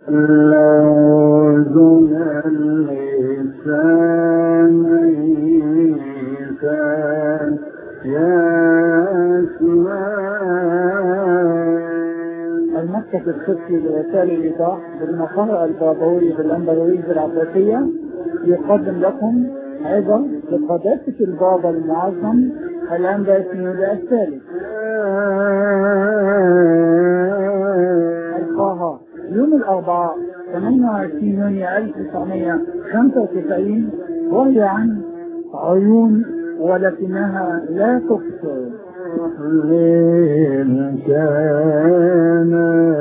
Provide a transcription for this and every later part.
لوزن اللسان كان يسمع المكتب الخطي لرسائل الإيضاح بالمقر البابوي بالأندلس العباسية يقدم لكم أيضا لقداسة البابا المعظم الأنبا سنود الثالث القاهرة يوم الأربعاء 28 يونيو 1995 وهي عن عيون ولكنها لا تبصر إن كان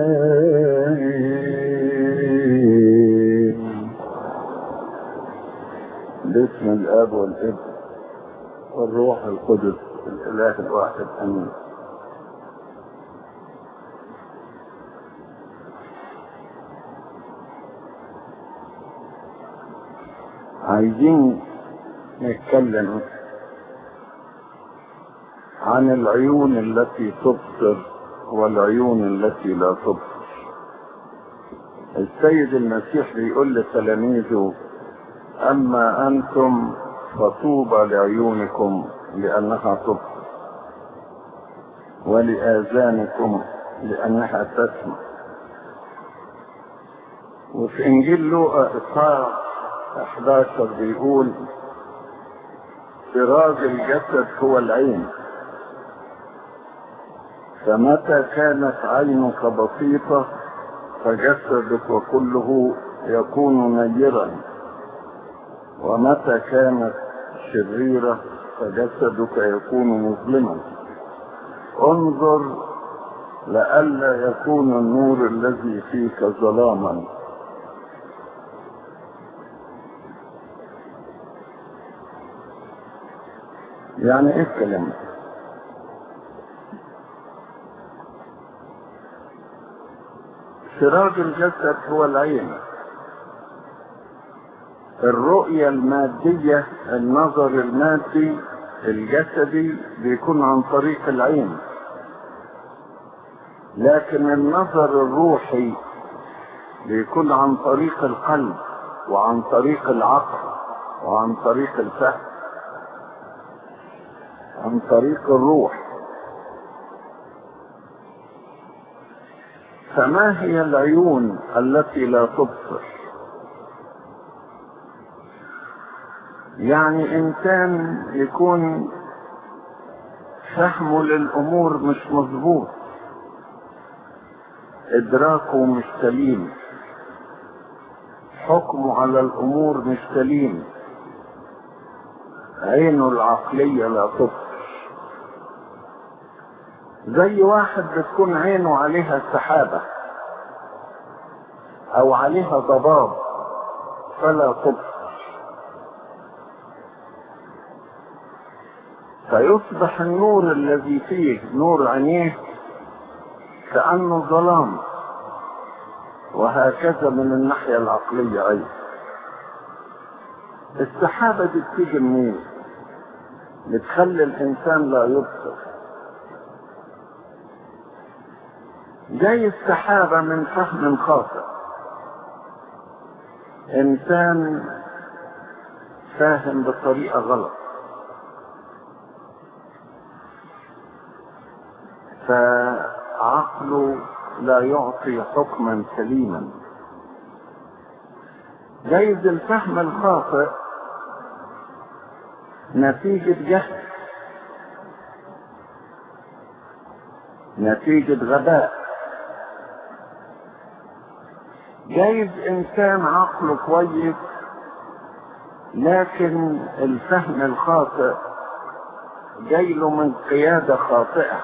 باسم الاب والابن والروح القدس الاله الواحد امين عايزين نتكلم عن العيون التي تبصر والعيون التي لا تبصر السيد المسيح بيقول لتلاميذه اما انتم فطوبى لعيونكم لانها تبصر ولاذانكم لانها تسمع وفي انجيل لوقا اصحاح 11 بيقول سراج الجسد هو العين فمتى كانت عينك بسيطة فجسدك كله يكون نيرا ومتى كانت شريرة فجسدك يكون مظلما انظر لئلا يكون النور الذي فيك ظلاما يعني ايه الكلام ده؟ سراج الجسد هو العين الرؤية المادية النظر المادي الجسدي بيكون عن طريق العين لكن النظر الروحي بيكون عن طريق القلب وعن طريق العقل وعن طريق الفهم عن طريق الروح فما هي العيون التي لا تبصر يعني انسان يكون فهمه للامور مش مظبوط ادراكه مش سليم حكمه على الامور مش سليم عينه العقليه لا تبصر زي واحد بتكون عينه عليها سحابة او عليها ضباب فلا تبصر فيصبح النور الذي فيه نور عينيه كأنه ظلام وهكذا من الناحية العقلية أيضا السحابة دي بتيجي منين؟ بتخلي الإنسان لا يبصر جاي السحابة من فهم خاطئ إنسان فاهم بطريقة غلط فعقله لا يعطي حكما سليما جايز الفهم الخاطئ نتيجة جهل نتيجة غباء جايز انسان عقله كويس لكن الفهم الخاطئ جايله من قيادة خاطئة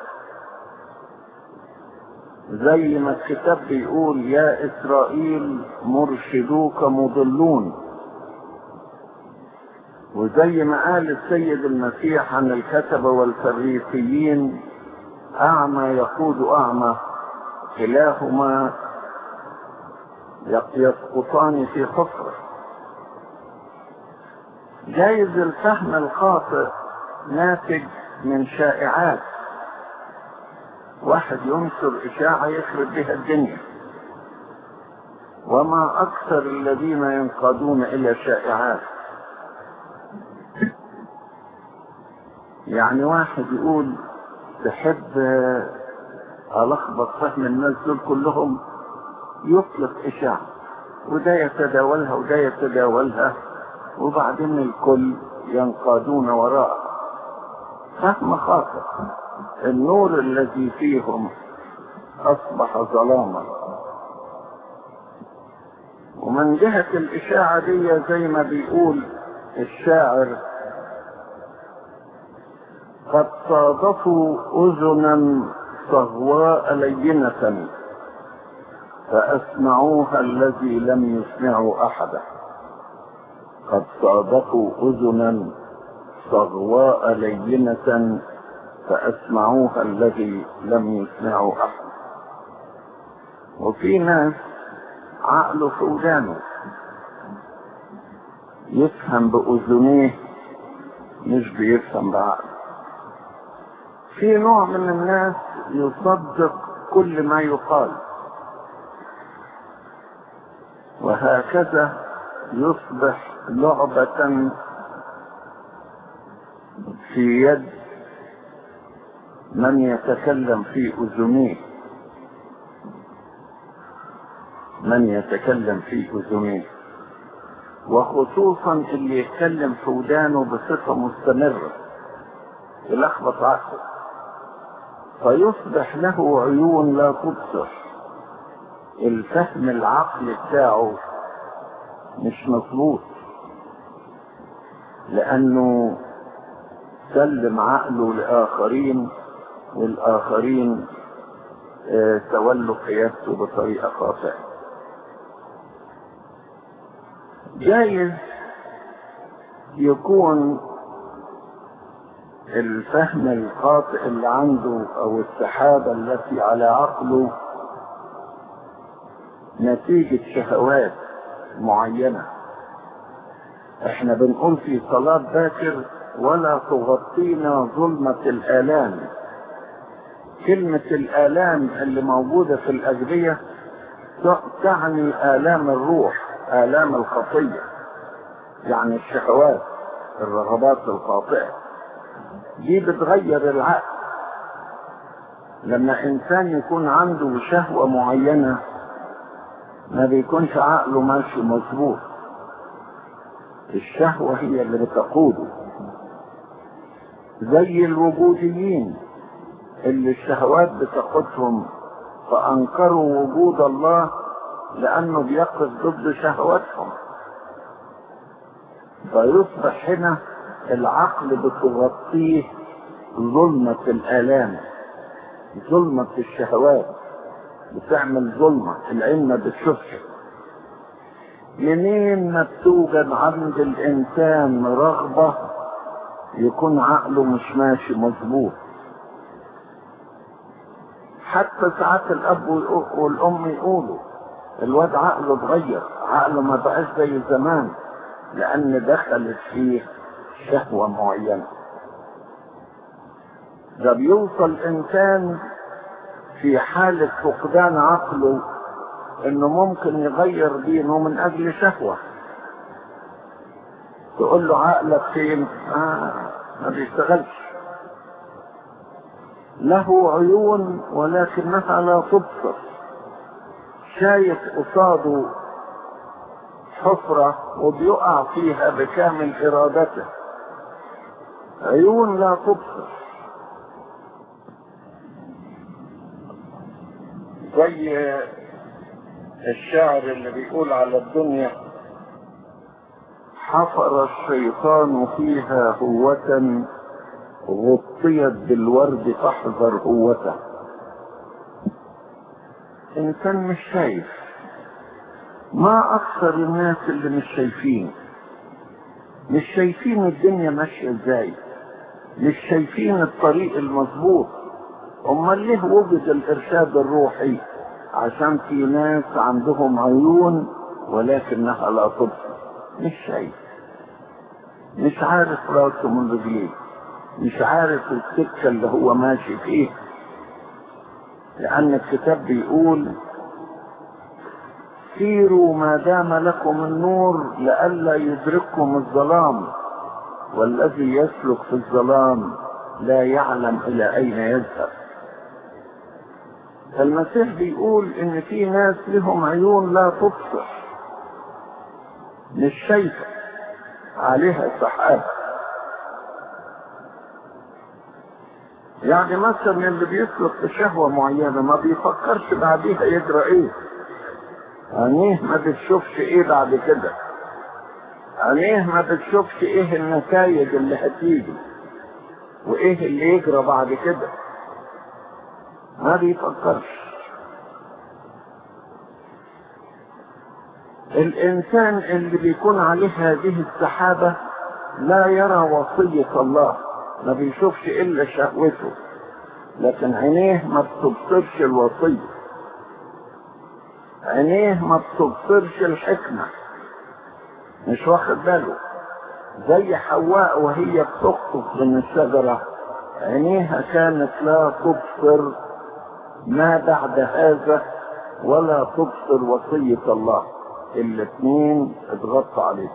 زي ما الكتاب بيقول يا اسرائيل مرشدوك مضلون وزي ما قال السيد المسيح عن الكتبة والفريسيين اعمى يقود اعمى كلاهما يسقطان في حفرة جايز الفهم الخاطئ ناتج من شائعات واحد ينشر إشاعة يخرب بها الدنيا وما أكثر الذين ينقادون إلى شائعات يعني واحد يقول تحب ألخبط فهم الناس دول كلهم يطلق إشاعة وده يتداولها وده يتداولها وبعدين الكل ينقادون وراءه فهم خاطئ النور الذي فيهم أصبح ظلاما ومن جهة الإشاعة دي زي ما بيقول الشاعر قد صادفوا أذنا صهواء لينة فأسمعوها الذي لم يسمعوا أحدا قد صادفوا أذنا صغواء لينة فأسمعوها الذي لم يسمعوا أحد وفي ناس عقله في ودانه يفهم بأذنيه مش بيفهم بعقله في نوع من الناس يصدق كل ما يقال وهكذا يصبح لعبة في يد من يتكلم في أذنيه من يتكلم في أذنيه وخصوصا اللي يتكلم في ودانه بصفة مستمرة يلخبط عقله فيصبح له عيون لا تبصر الفهم العقلي بتاعه مش مظبوط لأنه سلم عقله لآخرين والآخرين آه، تولوا قيادته بطريقة خاطئة جايز يكون الفهم الخاطئ اللي عنده او السحابة التي على عقله نتيجة شهوات معينة احنا بنقول في صلاة باكر ولا تغطينا ظلمة الآلام كلمة الآلام اللي موجودة في الأجبية تعني آلام الروح آلام الخطية يعني الشهوات الرغبات الخاطئة دي بتغير العقل لما إنسان يكون عنده شهوة معينة ما بيكونش عقله ماشي مظبوط الشهوة هي اللي بتقوده زي الوجوديين اللي الشهوات بتقودهم فأنكروا وجود الله لأنه بيقف ضد شهواتهم فيصبح هنا العقل بتغطيه ظلمة الآلام ظلمة الشهوات بتعمل ظلمة العين ما بتشوفش منين ما بتوجد عند الإنسان رغبة يكون عقله مش ماشي مظبوط حتى ساعات الأب والأم يقولوا الواد عقله اتغير عقله ما بقاش زي زمان لأن دخلت فيه شهوة معينة ده بيوصل إنسان في حالة فقدان عقله إنه ممكن يغير دينه من أجل شهوة تقول له عقلك فين؟ آه ما بيشتغلش له عيون ولكنها لا تبصر شايف قصاده حفرة وبيقع فيها بكامل إرادته عيون لا تبصر زي الشاعر اللي بيقول على الدنيا حفر الشيطان فيها هوة غطيت بالورد فاحذر هوته انسان مش شايف ما اكثر الناس اللي مش شايفين مش شايفين الدنيا ماشيه ازاي مش شايفين الطريق المظبوط امال ليه وجد الارشاد الروحي عشان في ناس عندهم عيون ولكنها لا تبصر مش شايف مش عارف راسه من رجليه مش عارف السكه اللي هو ماشي فيها لأن الكتاب بيقول سيروا ما دام لكم النور لئلا يدرككم الظلام والذي يسلك في الظلام لا يعلم الى اين يذهب المسيح بيقول ان في ناس لهم عيون لا تبصر مش شايفه عليها سحابه يعني مثلا اللي بيسلك في شهوه معينه ما بيفكرش بعديها يجرى ايه عينيه ما بتشوفش ايه بعد كده عينيه ما بتشوفش ايه النتائج اللي هتيجي وايه اللي يجرى بعد كده ما بيفكرش الانسان اللي بيكون عليه هذه السحابة لا يرى وصية الله ما بيشوفش الا شهوته لكن عينيه ما بتبصرش الوصية عينيه ما بتبصرش الحكمة مش واخد باله زي حواء وهي بتخطف من الشجرة عينيها كانت لا تبصر ما بعد هذا ولا تبصر وصية الله الاثنين اتغطى عليه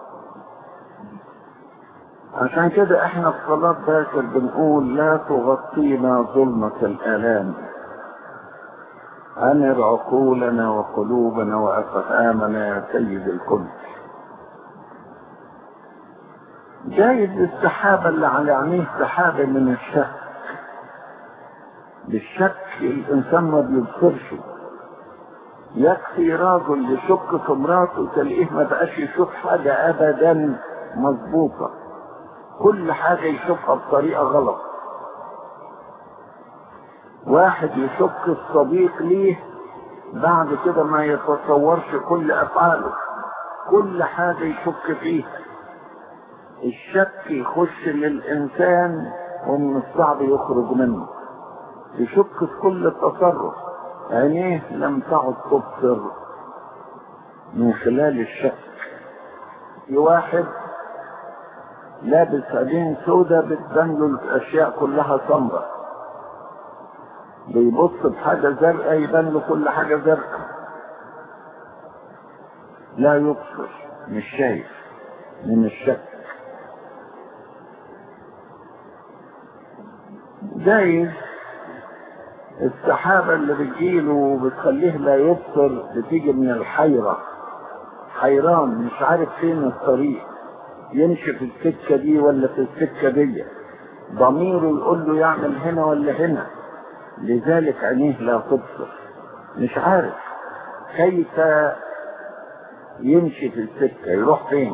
عشان كده احنا في صلاة باكر بنقول لا تغطينا ظلمة الآلام أنر عقولنا وقلوبنا وأفهامنا يا سيد الكل جايز السحابة اللي على عينيه سحابة من الشك بالشك الإنسان ما بيبصرش يكفي راجل يشك في مراته تلاقيه ما بقاش يشوف حاجة أبدا مظبوطة كل حاجة يشوفها بطريقة غلط واحد يشك الصديق ليه بعد كده ما يتصورش كل أفعاله كل حاجة يشك فيها الشك يخش للإنسان ومن الصعب يخرج منه يشك في كل تصرف عينيه لم تعد تبصر من خلال الشك في واحد لابس عينين سودة بتبان له الأشياء كلها سمراء بيبص بحاجة زرقاء يبان له كل حاجة زرقاء لا يبصر مش شايف من الشك جايز السحابة اللي بتجيله وبتخليه لا يبصر بتيجي من الحيرة حيران مش عارف فين الطريق يمشي في السكة دي ولا في السكة دي ضميره يقول له يعمل هنا ولا هنا لذلك عينيه لا تبصر مش عارف كيف يمشي في السكة يروح فين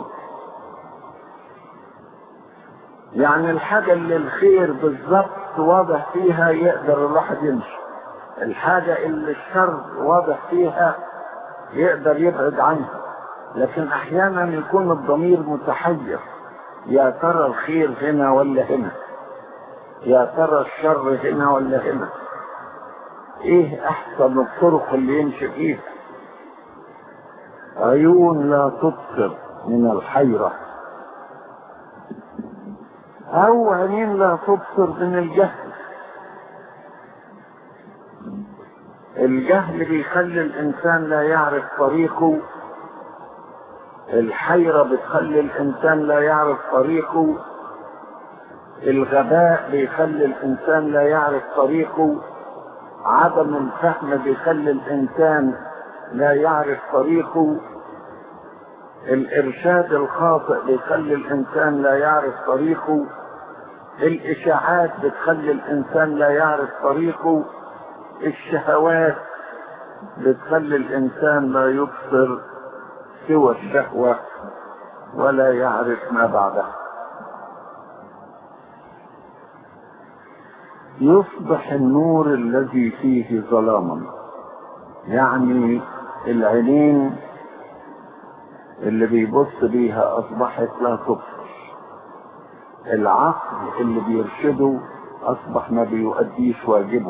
يعني الحاجة اللي الخير بالظبط واضح فيها يقدر الواحد يمشي الحاجة اللي الشر واضح فيها يقدر يبعد عنها لكن احيانا يكون الضمير متحير يا ترى الخير هنا ولا هنا يا ترى الشر هنا ولا هنا ايه احسن الطرق اللي يمشي فيها عيون لا تبصر من الحيرة او عينين لا تبصر من الجهل الجهل بيخلي الانسان لا يعرف طريقه الحيرة بتخلي الانسان لا يعرف طريقه الغباء بيخلي الانسان لا يعرف طريقه عدم الفهم بيخلي الانسان لا يعرف طريقه الارشاد الخاطئ بيخلي الانسان لا يعرف طريقه الاشاعات بتخلي الانسان لا يعرف طريقه الشهوات بتخلي الانسان لا يبصر سوى الشهوة ولا يعرف ما بعدها يصبح النور الذي فيه ظلاما يعني العينين اللي بيبص بيها اصبحت لا تبصر العقل اللي بيرشده اصبح ما بيؤديش واجبه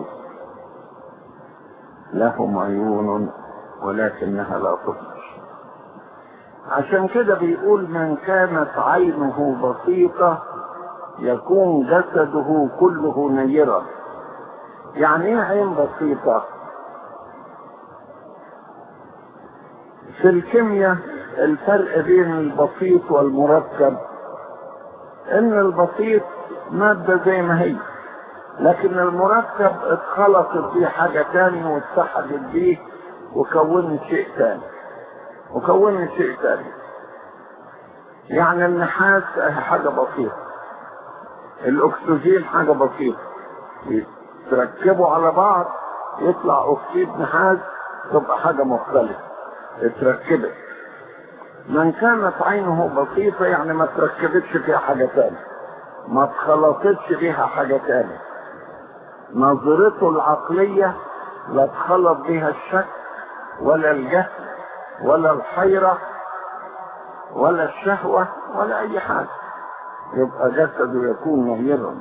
لهم عيون ولكنها لا تبصر عشان كده بيقول من كانت عينه بسيطة يكون جسده كله نيرا يعني ايه عين بسيطة في الكيمياء الفرق بين البسيط والمركب ان البسيط مادة زي ما هي لكن المركب اتخلطت بيه حاجة تاني واتحدت بيه وكونت شيء تاني وكونت شيء تاني يعني النحاس حاجة بسيطة الاكسجين حاجة بسيطة تركبوا على بعض يطلع اكسيد نحاس تبقى حاجة مختلفة اتركبت من كانت عينه بسيطة يعني ما تركبتش فيها حاجة تانية ما اتخلطتش فيها حاجة تانية نظرته العقلية لا اتخلط بها الشك ولا الجهل ولا الحيرة ولا الشهوة ولا أي حاجة يبقى جسده يكون نهيرا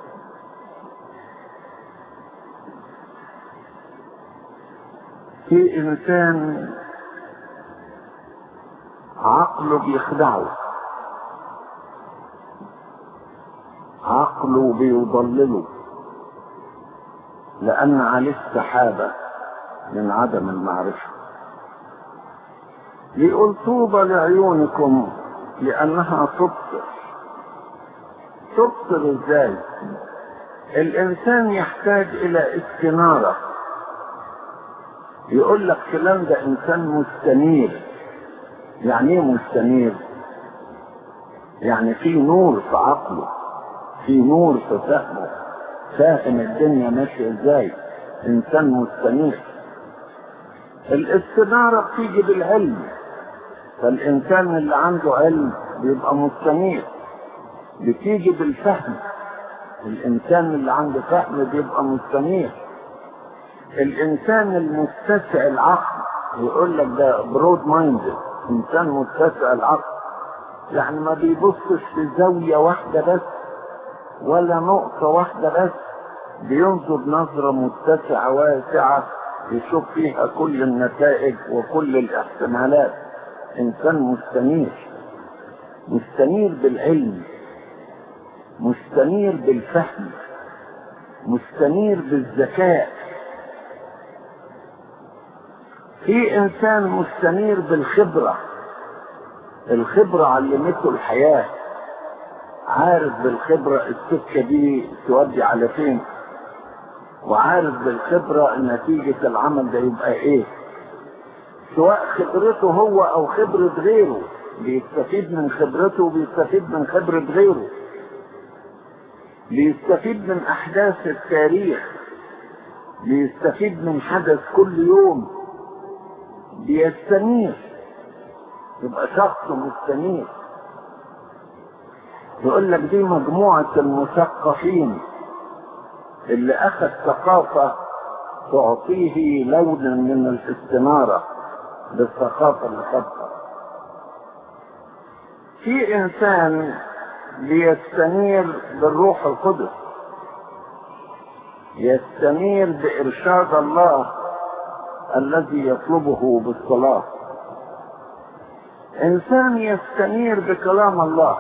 في إنسان عقله بيخدعه عقله بيضلله لأن عليه السحابة من عدم المعرفة يقول طوبى لعيونكم لأنها تبصر تبصر ازاي الإنسان يحتاج إلى استنارة يقول لك فلان ده إنسان مستنير يعني ايه مستنير يعني في نور في عقله في نور في فهمه فاهم الدنيا ماشيه ازاي انسان مستنير الاستنارة بتيجي بالعلم فالانسان اللي عنده علم بيبقى مستنير بتيجي بالفهم الانسان اللي عنده فهم بيبقى مستنير الانسان المتسع العقل يقول لك ده برود مايندد انسان متسع العقل يعني ما بيبصش في زاوية واحدة بس ولا نقطة واحدة بس بينظر نظرة متسعة واسعة يشوف فيها كل النتائج وكل الاحتمالات انسان مستنير مستنير بالعلم مستنير بالفهم مستنير بالذكاء في انسان مستنير بالخبرة الخبرة علمته الحياة عارف بالخبرة السكة دي تودي على فين وعارف بالخبرة نتيجة العمل ده يبقى ايه سواء خبرته هو او خبرة غيره بيستفيد من خبرته وبيستفيد من خبرة غيره بيستفيد من احداث التاريخ بيستفيد من حدث كل يوم بيستنير يبقى شخص مستنير يقول لك دي مجموعة المثقفين اللي أخذ ثقافة تعطيه لونا من الاستنارة بالثقافة اللي خدها في إنسان بيستنير بالروح القدس يستنير بإرشاد الله الذي يطلبه بالصلاة إنسان يستنير بكلام الله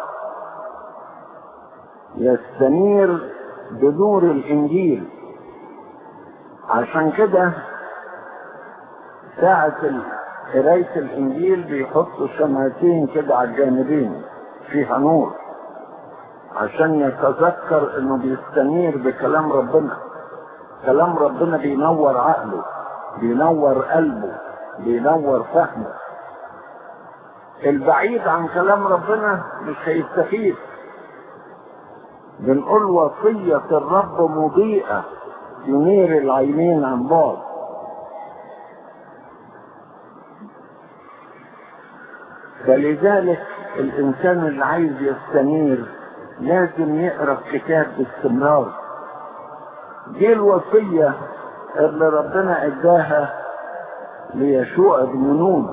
يستنير بنور الإنجيل عشان كده ساعة قراية الإنجيل بيحطوا شمعتين كده على الجانبين فيها نور عشان يتذكر إنه بيستنير بكلام ربنا كلام ربنا بينور عقله بينور قلبه بينور فهمه البعيد عن كلام ربنا مش هيستفيد بنقول وصية الرب مضيئة ينير العينين عن بعد فلذلك الإنسان اللي عايز يستنير لازم يقرأ الكتاب باستمرار دي الوصية اللي ربنا اداها ليشوع بن نون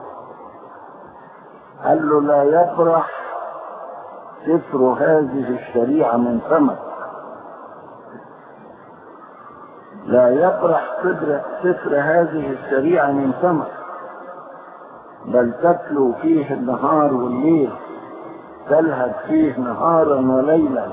قال له لا يفرح سفر هذه الشريعة من فمك لا يفرح سفر, سفر هذه الشريعة من فمك بل تتلو فيه النهار والليل تلهب فيه نهارا وليلا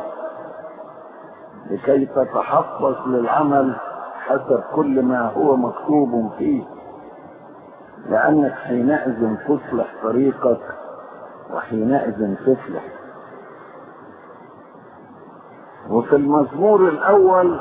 لكي تتحفظ للعمل حسب كل ما هو مكتوب فيه لأنك حينئذ تصلح طريقك وحينئذ تفلح وفي المزمور الأول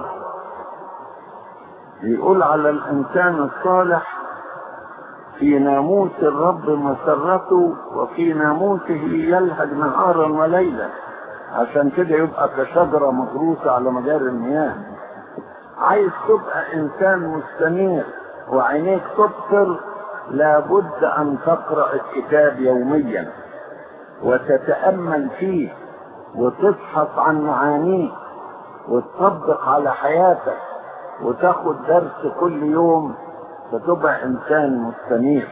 يقول على الإنسان الصالح في ناموس الرب مسرته وفي ناموسه يلهج نهارا وليلا عشان كده يبقى كشجرة مغروسة على مجاري المياه عايز تبقى إنسان مستنير وعينيك تبصر لابد أن تقرأ الكتاب يوميا وتتأمل فيه وتبحث عن معانيه وتطبق على حياتك وتاخد درس كل يوم فتبقى انسان مستنير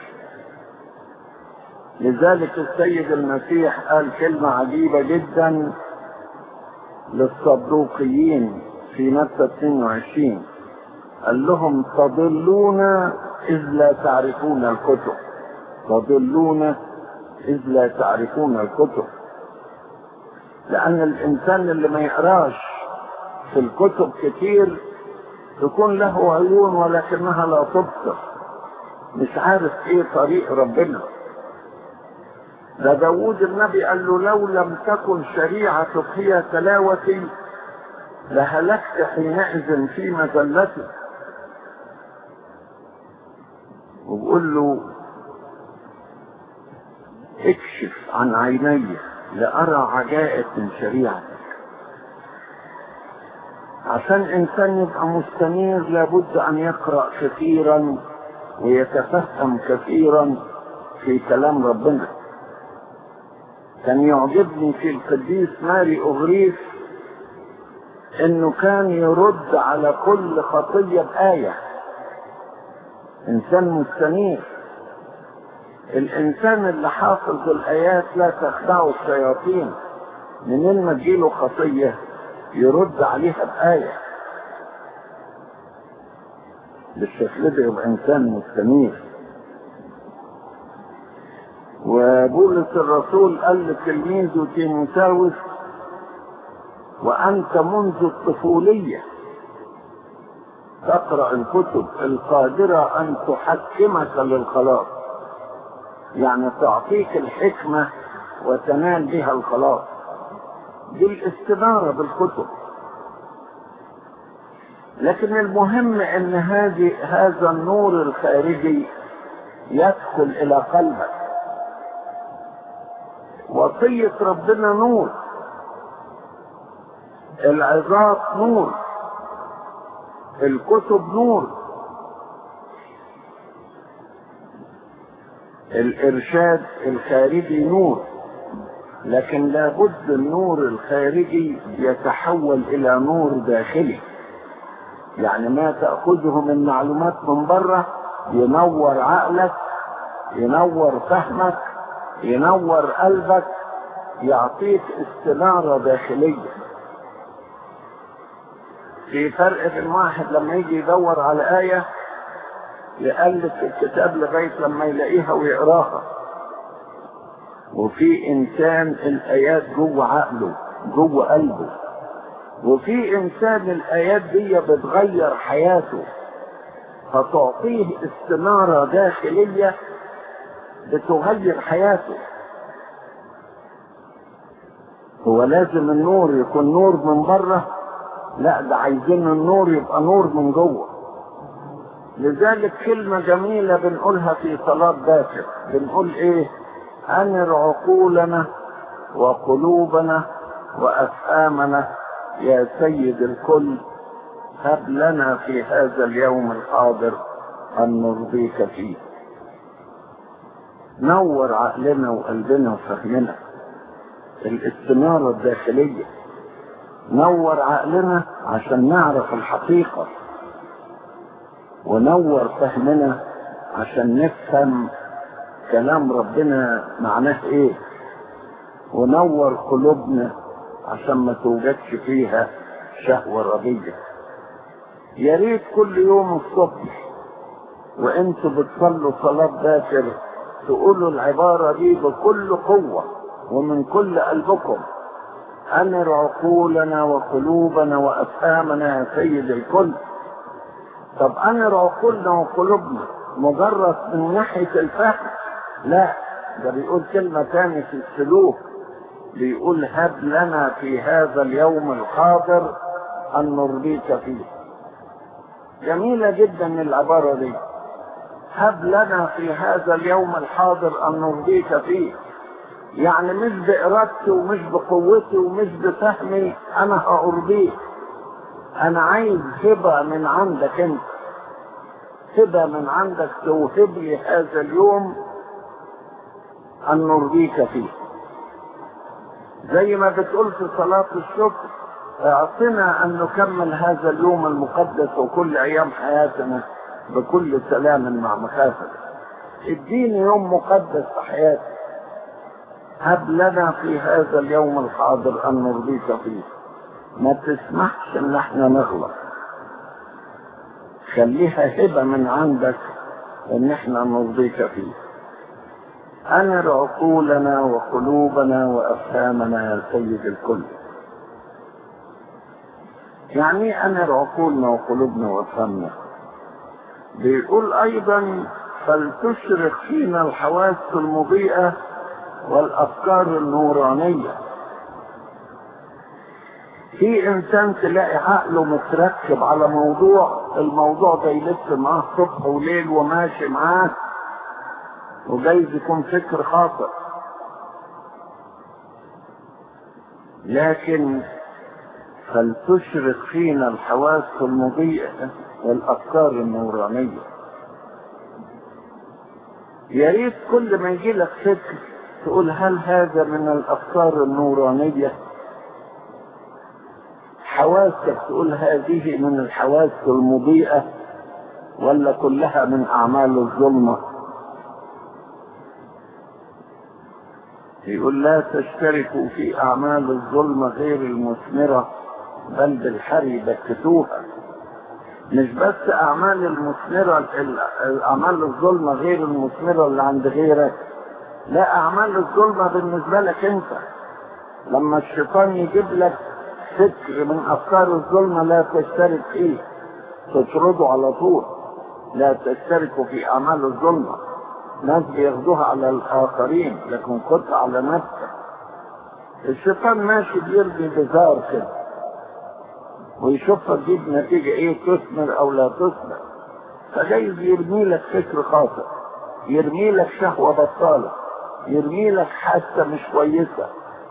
لذلك السيد المسيح قال كلمة عجيبة جدا للصدوقيين في متى 22 قال لهم تضلون إذ لا تعرفون الكتب تضلون إذ لا تعرفون الكتب لأن الإنسان اللي ما يقراش في الكتب كتير تكون له عيون ولكنها لا تبصر مش عارف ايه طريق ربنا ده داود النبي قال له لو لم تكن شريعتك هي تلاوتي لهلكت حينئذ في مذلتي وبقول له اكشف عن عيني لأرى عجائب من شريعتك عشان انسان يبقى مستنير لابد ان يقرا كثيرا ويتفهم كثيرا في كلام ربنا كان يعجبني في القديس ماري اغريس انه كان يرد على كل خطيه بايه انسان مستنير الانسان اللي حافظ الايات لا تخدعه الشياطين منين ما تجيله خطيه يرد عليها بآية بالشكل ده يبقى إنسان مستنير وبولس الرسول قال لتلميذه تيموساوس وأنت منذ الطفولية تقرأ الكتب القادرة أن تحكمك للخلاص يعني تعطيك الحكمة وتنال بها الخلاص بالاستنارة بالكتب لكن المهم ان هذه هذا النور الخارجي يدخل الى قلبك وصية ربنا نور العظات نور الكتب نور الارشاد الخارجي نور لكن لابد النور الخارجي يتحول الى نور داخلي يعني ما تأخذه من معلومات من بره ينور عقلك ينور فهمك ينور قلبك يعطيك استنارة داخلية في فرق بين واحد لما يجي يدور على آية يألف الكتاب لغاية لما يلاقيها ويقراها وفي انسان الايات جوه عقله جوه قلبه وفي انسان الايات دي بتغير حياته فتعطيه استنارة داخلية بتغير حياته هو لازم النور يكون نور من بره لا ده عايزين النور يبقى نور من جوه لذلك كلمة جميلة بنقولها في صلاة باكر بنقول ايه أنر عقولنا وقلوبنا وأفهامنا يا سيد الكل هب لنا في هذا اليوم الحاضر أن نرضيك فيه نور عقلنا وقلبنا وفهمنا الاستنارة الداخلية نور عقلنا عشان نعرف الحقيقة ونور فهمنا عشان نفهم كلام ربنا معناه ايه ونور قلوبنا عشان ما توجدش فيها شهوة رضية يا ريت كل يوم الصبح وانتوا بتصلوا صلاة باكر تقولوا العبارة دي بكل قوة ومن كل قلبكم أنر عقولنا وقلوبنا وأفهامنا يا سيد الكل طب أنر عقولنا وقلوبنا مجرد من ناحية الفهم لا ده بيقول كلمة تاني في السلوك بيقول هب لنا في هذا اليوم الحاضر أن نرضيك فيه جميلة جدا العبارة دي هب لنا في هذا اليوم الحاضر أن نرضيك فيه يعني مش بإرادتي ومش بقوتي ومش بفهمي أنا هأرضيك أنا عايز هبة من عندك أنت هبة من عندك توهب لي هذا اليوم أن نرضيك فيه زي ما بتقول في صلاة الشكر اعطنا أن نكمل هذا اليوم المقدس وكل أيام حياتنا بكل سلام مع مخافة اديني يوم مقدس في حياتي هب لنا في هذا اليوم الحاضر أن نرضيك فيه ما تسمحش ان احنا نغلط خليها هبة من عندك ان احنا نرضيك فيه انر عقولنا وقلوبنا وافهامنا يا سيد الكل يعني ايه انر عقولنا وقلوبنا وافهامنا بيقول ايضا فلتشرق فينا الحواس المضيئة والافكار النورانيه في انسان تلاقي عقله متركب على موضوع الموضوع ده يلف معاه صبح وليل وماشي معاه وجايز يكون فكر خاطئ لكن فلتشرق فينا الحواس المضيئة والأفكار النورانية يا ريت كل ما يجي لك فكر تقول هل هذا من الأفكار النورانية حواسك تقول هذه من الحواس المضيئة ولا كلها من أعمال الظلمة يقول لا تشتركوا في أعمال الظلمة غير المثمرة بل بالحري بكتوها مش بس أعمال المثمرة الأعمال الظلمة غير المثمرة اللي عند غيرك لا أعمال الظلمة بالنسبة لك أنت لما الشيطان يجيب لك فكر من افكار الظلمه لا تشترك فيه تطرده على طول لا تشتركوا في اعمال الظلمه ناس بياخدوها على الاخرين لكن خدها على نفسك الشيطان ماشي بيرمي بزار كده ويشوفها تجيب نتيجة ايه تثمر او لا تثمر فجايز يرمي لك فكر خاطئ يرمي لك شهوة بطالة يرمي لك حاسة مش كويسة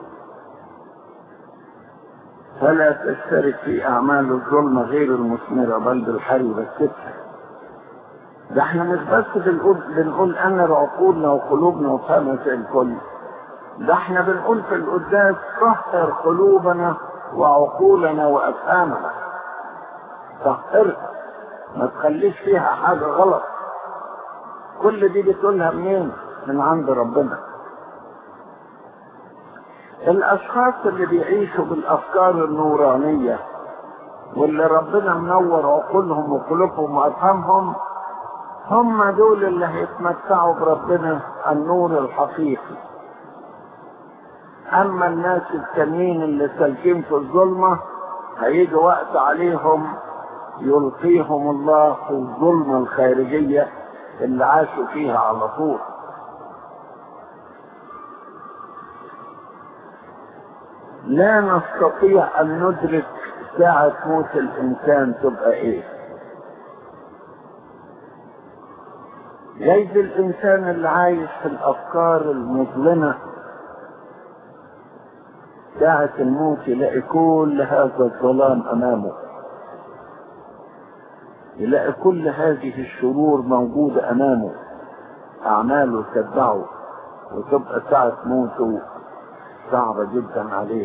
فلا تشترك في أعمال الظلم غير المثمرة بل بالحري والكتف ده احنا مش بس بنقول بنقول أنا عقولنا وقلوبنا وفهمة الكل ده احنا بنقول في القداس طهر قلوبنا وعقولنا وأفهامنا طهرها ما تخليش فيها حاجة غلط كل دي بتقولها منين؟ من عند ربنا الاشخاص اللي بيعيشوا بالافكار النورانية واللي ربنا منور عقولهم وقلوبهم وافهامهم هم دول اللي هيتمتعوا بربنا النور الحقيقي اما الناس التانيين اللي سالكين في الظلمة هيجي وقت عليهم يلقيهم الله في الظلمة الخارجية اللي عاشوا فيها على طول لا نستطيع ان ندرك ساعة موت الانسان تبقى ايه جايز الانسان اللي عايش في الافكار المظلمة ساعة الموت يلاقي كل هذا الظلام امامه يلاقي كل هذه الشرور موجودة امامه اعماله تتبعه وتبقى ساعة موته صعبة جدا عليه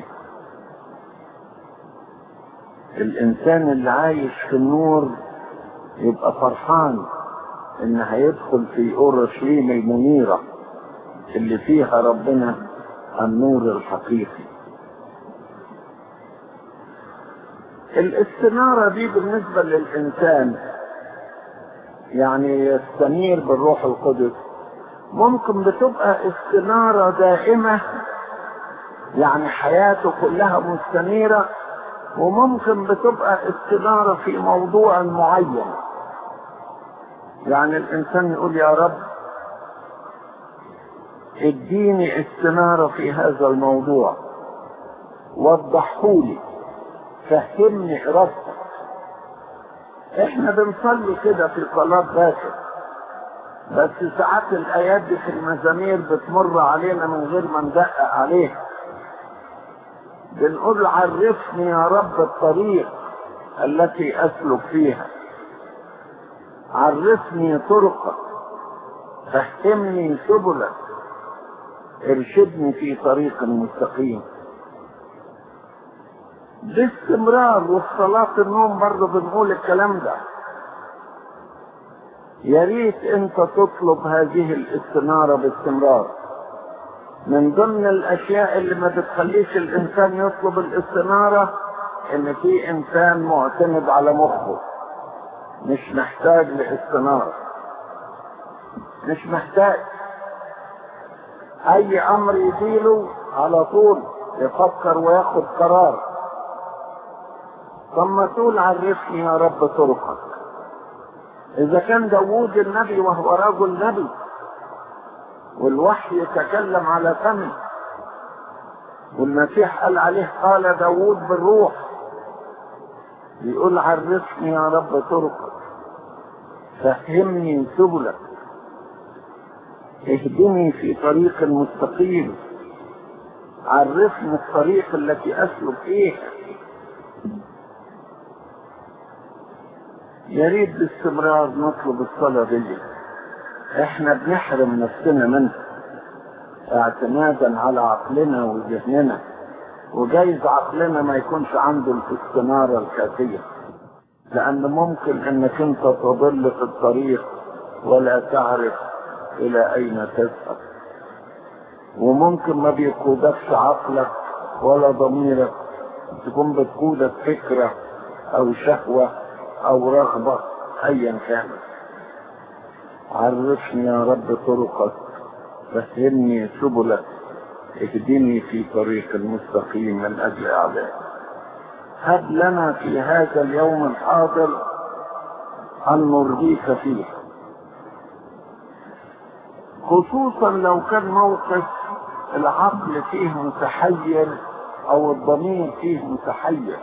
الانسان اللي عايش في النور يبقى فرحان ان هيدخل في اورشليم المنيرة اللي فيها ربنا النور الحقيقي الاستنارة دي بالنسبة للإنسان يعني يستنير بالروح القدس ممكن بتبقى استنارة دائمة يعني حياته كلها مستنيرة وممكن بتبقى استنارة في موضوع معين يعني الإنسان يقول يا رب اديني استنارة في هذا الموضوع وضحولي فهمني إرادتك احنا بنصلي كده في صلاة باكر بس ساعات الآيات دي في المزامير بتمر علينا من غير ما ندقق عليها بنقول عرفني يا رب الطريق التي أسلك فيها عرفني طرقك فهمني سبلك ارشدني في طريق مستقيم باستمرار وفي صلاة النوم برضه بنقول الكلام ده يا ريت انت تطلب هذه الاستنارة باستمرار من ضمن الاشياء اللي ما بتخليش الانسان يطلب الاستنارة ان في انسان معتمد على مخه مش محتاج لاستنارة مش محتاج اي امر يجيله على طول يفكر وياخد قرار طب ما تقول عرفني يا رب طرقك اذا كان داوود النبي وهو رجل نبي والوحي يتكلم على فمه والمسيح قال عليه قال داوود بالروح بيقول عرفني يا رب طرقك فهمني سبلك اهدني في طريق مستقيم عرفني الطريق التي اسلك فيها يا ريت باستمرار نطلب الصلاة دي احنا بنحرم نفسنا منها اعتمادا على عقلنا وذهننا وجايز عقلنا ما يكونش عنده الاستنارة الكافية لان ممكن انك انت تضل في الطريق ولا تعرف الى اين تذهب وممكن ما بيقودكش عقلك ولا ضميرك تكون بتقودك فكرة او شهوة او رغبة ايا كانت عرفني يا رب طرقك فهمني سبلك اهدني في طريق المستقيم من اجل اعدائك هب لنا في هذا اليوم الحاضر ان نرضيك فيه خصوصا لو كان موقف العقل فيه متحير او الضمير فيه متحير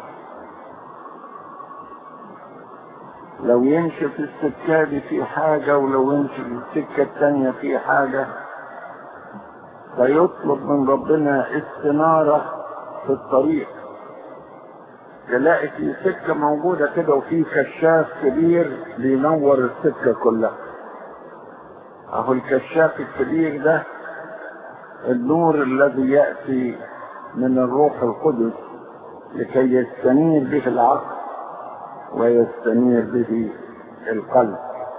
لو يمشي في السكة دي في حاجة ولو يمشي في السكة التانية في حاجة فيطلب من ربنا استنارة في الطريق تلاقي في سكة موجودة كده وفي كشاف كبير بينور السكة كلها اهو الكشاف الكبير ده النور الذي يأتي من الروح القدس لكي يستنير به العقل ويستنير به القلب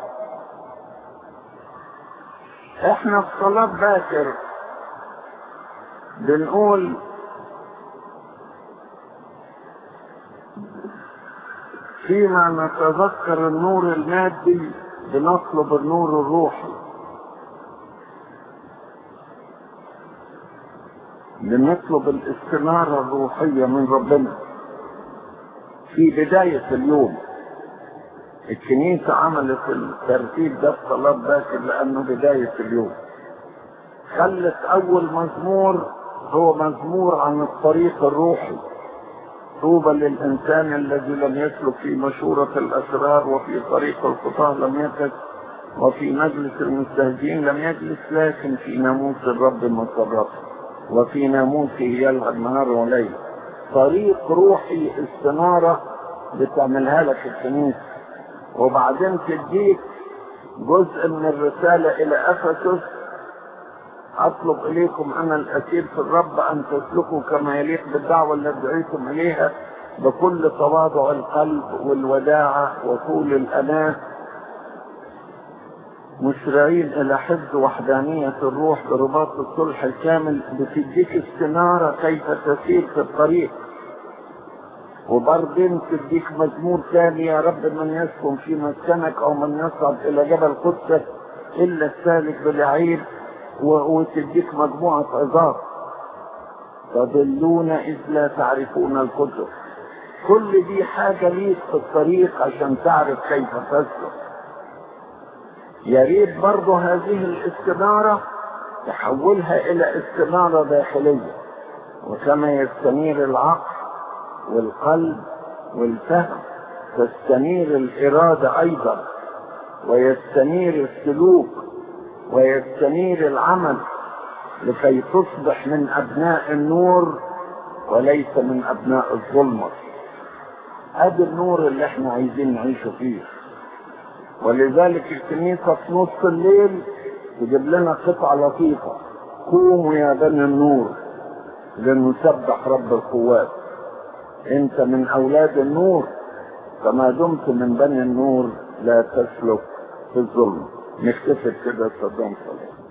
احنا في صلاة باكر بنقول فيما نتذكر النور المادي بنطلب النور الروحي بنطلب الاستنارة الروحية من ربنا في بداية اليوم الكنيسة عملت الترتيب ده في صلاة باكر لأنه بداية اليوم خلت أول مزمور هو مزمور عن الطريق الروحي طوبى للإنسان الذي لم يسلك في مشورة الأسرار وفي طريق الخطاة لم يقف وفي مجلس المستهزئين لم يجلس لكن في ناموس الرب مصرف وفي ناموسه يلعب نهار وليل طريق روحي استنارة بتعملها لك الكنيسة وبعدين تديك جزء من الرسالة إلى أفسس أطلب إليكم أنا الأسير في الرب أن تسلكوا كما يليق بالدعوة التي دعيتم إليها بكل تواضع القلب والوداعة وطول الأناة مسرعين إلى حفظ وحدانية الروح برباط الصلح الكامل بتديك استنارة كيف تسير في الطريق وبعدين تديك مزمور ثاني يا رب من يسكن في مسكنك أو من يصعد إلى جبل قدسك إلا السالك بالعيب وتديك مجموعة عظات تضلون إذ لا تعرفون الكتب كل دي حاجة ليك في الطريق عشان تعرف كيف تسلك يا ريت برضه هذه الاستنارة تحولها إلى استنارة داخلية وكما يستنير العقل والقلب والفهم تستنير الإرادة أيضا ويستنير السلوك ويستنير العمل لكي تصبح من أبناء النور وليس من أبناء الظلمة ادي النور اللي احنا عايزين نعيشه فيه ولذلك الكنيسة في نص الليل تجيب لنا قطعة لطيفة قوموا يا بني النور لنسبح رب القوات انت من اولاد النور فما دمت من بني النور لا تسلك في الظلم نكتفي كده صدام صلاه